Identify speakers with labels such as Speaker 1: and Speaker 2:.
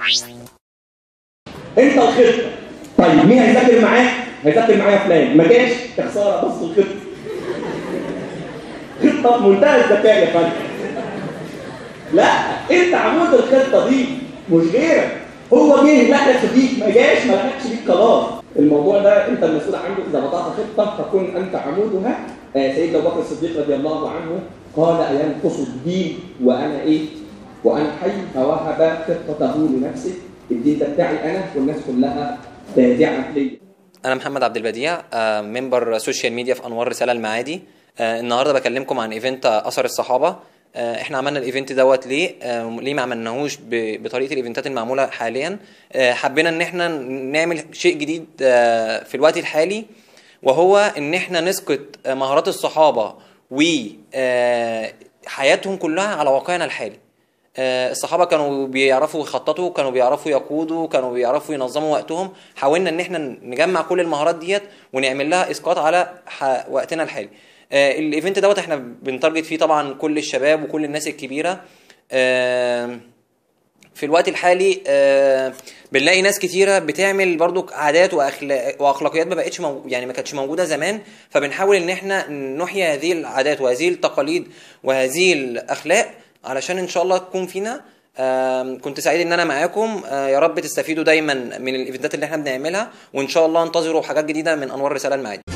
Speaker 1: انت الخطه طيب مين هيذاكر معاك؟ هيذاكر معايا فلان ما جاش يا خساره بص الخطه خطه في منتهى الذكاء يا فندم لا انت عمود الخطه دي مش غيرك هو جه لحق فيك ما جاش ما لحقش بيك خلاص الموضوع ده انت المسؤول عنه اذا وضعت خطه فكن انت عمودها آه سيدنا ابو بكر الصديق رضي الله عنه قال اينقص الدين وانا ايه؟ وانا حي فوهب خطته لنفسه الدين ده بتاعي انا والناس كلها تابعه ليا
Speaker 2: انا محمد عبد البديع آه، ممبر سوشيال ميديا في انوار رساله المعادي آه، النهارده بكلمكم عن ايفنت اثر الصحابه آه، احنا عملنا الايفنت دوت ليه آه، ليه ما عملناهوش ب- بطريقه الايفنتات المعموله حاليا آه، حبينا ان احنا نعمل شيء جديد آه، في الوقت الحالي وهو ان احنا نسقط آه، مهارات الصحابه وحياتهم كلها على واقعنا الحالي آه، الصحابه كانوا بيعرفوا يخططوا كانوا بيعرفوا يقودوا كانوا بيعرفوا ينظموا وقتهم حاولنا ان احنا نجمع كل المهارات ديت ونعمل لها اسقاط على ح- وقتنا الحالي آه، الايفنت دوت احنا بنتارجت فيه طبعا كل الشباب وكل الناس الكبيره آه، في الوقت الحالي آه، بنلاقي ناس كتيره بتعمل برضو عادات واخلاق واخلاقيات ما بقتش مو يعني ما كانتش موجوده زمان فبنحاول ان احنا نحيي هذه العادات وهذه التقاليد وهذه الاخلاق علشان ان شاء الله تكون فينا آم، كنت سعيد ان انا معاكم آه، يا رب تستفيدوا دايما من الايفنتات اللي احنا بنعملها وان شاء الله انتظروا حاجات جديده من انوار رساله المعادي